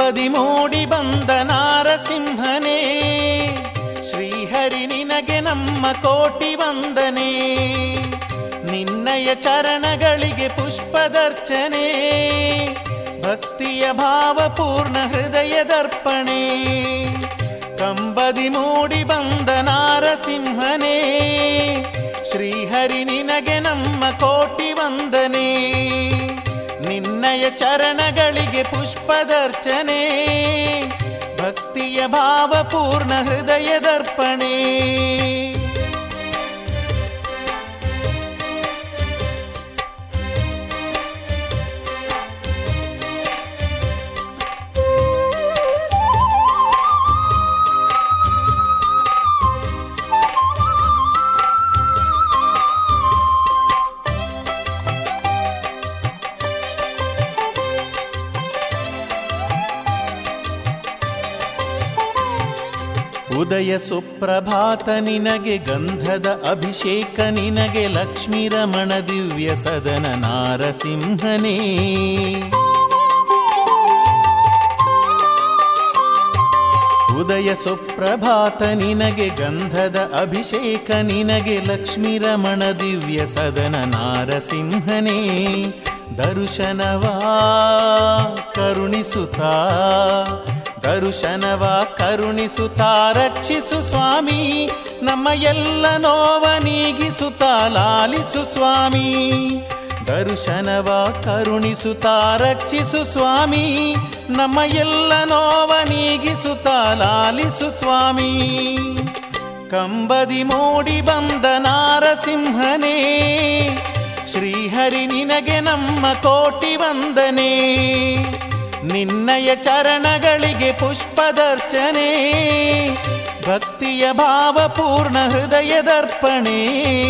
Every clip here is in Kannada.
ಕಂಬದಿ ಮೂಡಿ ಬಂದ ನಾರಸಿಂಹನೇ ಶ್ರೀಹರಿ ನಿನಗೆ ನಮ್ಮ ಕೋಟಿ ವಂದನೆ ನಿನ್ನಯ ಚರಣಗಳಿಗೆ ಪುಷ್ಪದರ್ಚನೆ ಭಕ್ತಿಯ ಭಾವಪೂರ್ಣ ಹೃದಯದರ್ಪಣೆ ಕಂಬದಿ ಮೂಡಿ ಬಂದ ನಾರಸಿಂಹನೇ ಶ್ರೀಹರಿ ನಿನಗೆ ನಮ್ಮ ಕೋಟಿ ವಂದನೆ ನಿನ್ನಯ ಚರಣಗಳಿಗೆ ಪುಷ್ಪದರ್ಚನೆ ಭಕ್ತಿಯ ಭಾವಪೂರ್ಣ ಹೃದಯದರ್ಪಣೆ ಉದಯ ಸುಪ್ರಭಾತ ನಿನಗೆ ಗಂಧದ ಅಭಿಷೇಕ ನಿನಗೆ ಲಕ್ಷ್ಮೀ ರಮಣ ದಿವ್ಯ ಸದನ ನಾರಸಿಂಹನೇ ಉದಯ ಸುಪ್ರಭಾತ ನಿನಗೆ ಗಂಧದ ಅಭಿಷೇಕ ನಿನಗೆ ಲಕ್ಷ್ಮೀ ರಮಣ ದಿವ್ಯ ಸದನ ನಾರಸಿಂಹನೇ ದರುಶನವಾ ಕರುಣಿಸುತ್ತಾ ದರುಶನವ ಕರುಣಿಸುತ್ತಾ ರಕ್ಷಿಸು ಸ್ವಾಮಿ ನಮ್ಮ ಎಲ್ಲ ನೋವ ನೀಗಿಸುತ್ತಾ ಲಾಲಿಸು ಸ್ವಾಮಿ ದರುಶನವ ಕರುಣಿಸುತ್ತಾ ರಕ್ಷಿಸು ಸ್ವಾಮಿ ನಮ್ಮ ಎಲ್ಲ ನೋವ ನೀಗಿಸುತ್ತಾ ಲಾಲಿಸು ಸ್ವಾಮಿ ಕಂಬದಿ ಮೂಡಿ ಬಂದ ನಾರಸಿಂಹನೇ ಶ್ರೀಹರಿ ನಿನಗೆ ನಮ್ಮ ಕೋಟಿ ವಂದನೆ ನಿನ್ನಯ ಚರಣಗಳಿಗೆ ಪುಷ್ಪದರ್ಚನೆ ಭಕ್ತಿಯ ಭಾವಪೂರ್ಣ ಹೃದಯದರ್ಪಣೆ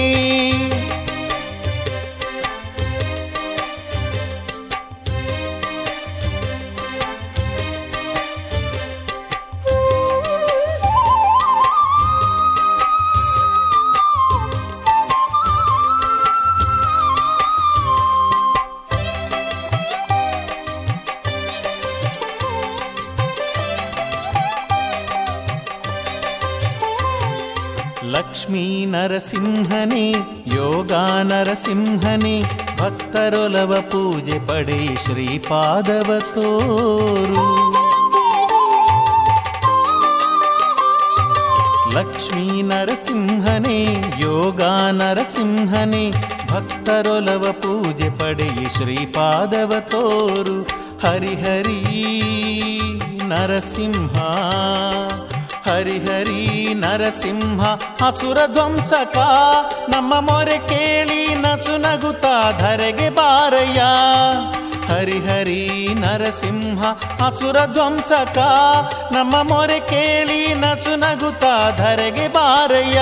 ಲಕ್ಷ್ಮೀ ನರಸಿಂಹನೇ ಯೋಗ ನರಸಿಂಹನೇ ಭಕ್ತರೊಲವ ಪೂಜೆ ಪಡೆ ಶ್ರೀಪಾದವ ತೋರು ಲಕ್ಷ್ಮೀ ನರಸಿಂಹನೇ ಯೋಗ ನರಸಿಂಹನೇ ಭಕ್ತರೊಲವ ಪೂಜೆ ಪಡೆಯಿ ಶ್ರೀಪಾದವ ತೋರು ಹರಿಹರಿ ನರಸಿಂಹ ಹರಿಹರಿ ನರಸಿಂಹ ಹಸುರ ಧ್ವಂಸಕ ನಮ್ಮ ಮೊರೆ ಕೇಳಿ ನಸು ನಗುತ್ತಾ ಧರೆಗೆ ಬಾರಯ್ಯ ಹರಿಹರಿ ನರಸಿಂಹ ಹಸುರ ಧ್ವಂಸಕ ನಮ್ಮ ಮೊರೆ ಕೇಳಿ ನಸು ನಗುತ್ತಾ ಧರೆಗೆ ಬಾರಯ್ಯ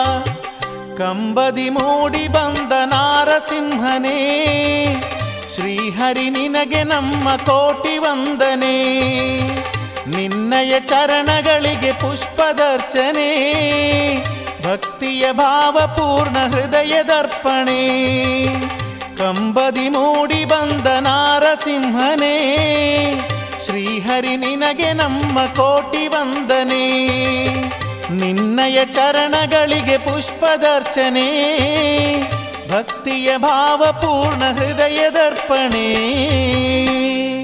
ಕಂಬದಿ ಮೂಡಿ ಬಂದ ನಾರಸಿಂಹನೇ ಶ್ರೀಹರಿ ನಿನಗೆ ನಮ್ಮ ಕೋಟಿ ವಂದನೆ ನಿನ್ನಯ ಚರಣಗಳಿಗೆ ಪುಷ್ಪದರ್ಚನೆ ಭಕ್ತಿಯ ಭಾವಪೂರ್ಣ ಹೃದಯದರ್ಪಣೆ ಕಂಬದಿ ಮೂಡಿ ಬಂದ ನಾರಸಿಂಹನೇ ಶ್ರೀಹರಿ ನಿನಗೆ ನಮ್ಮ ಕೋಟಿ ವಂದನೆ ನಿನ್ನಯ ಚರಣಗಳಿಗೆ ಪುಷ್ಪದರ್ಚನೆ ಭಕ್ತಿಯ ಭಾವಪೂರ್ಣ ಹೃದಯದರ್ಪಣೆ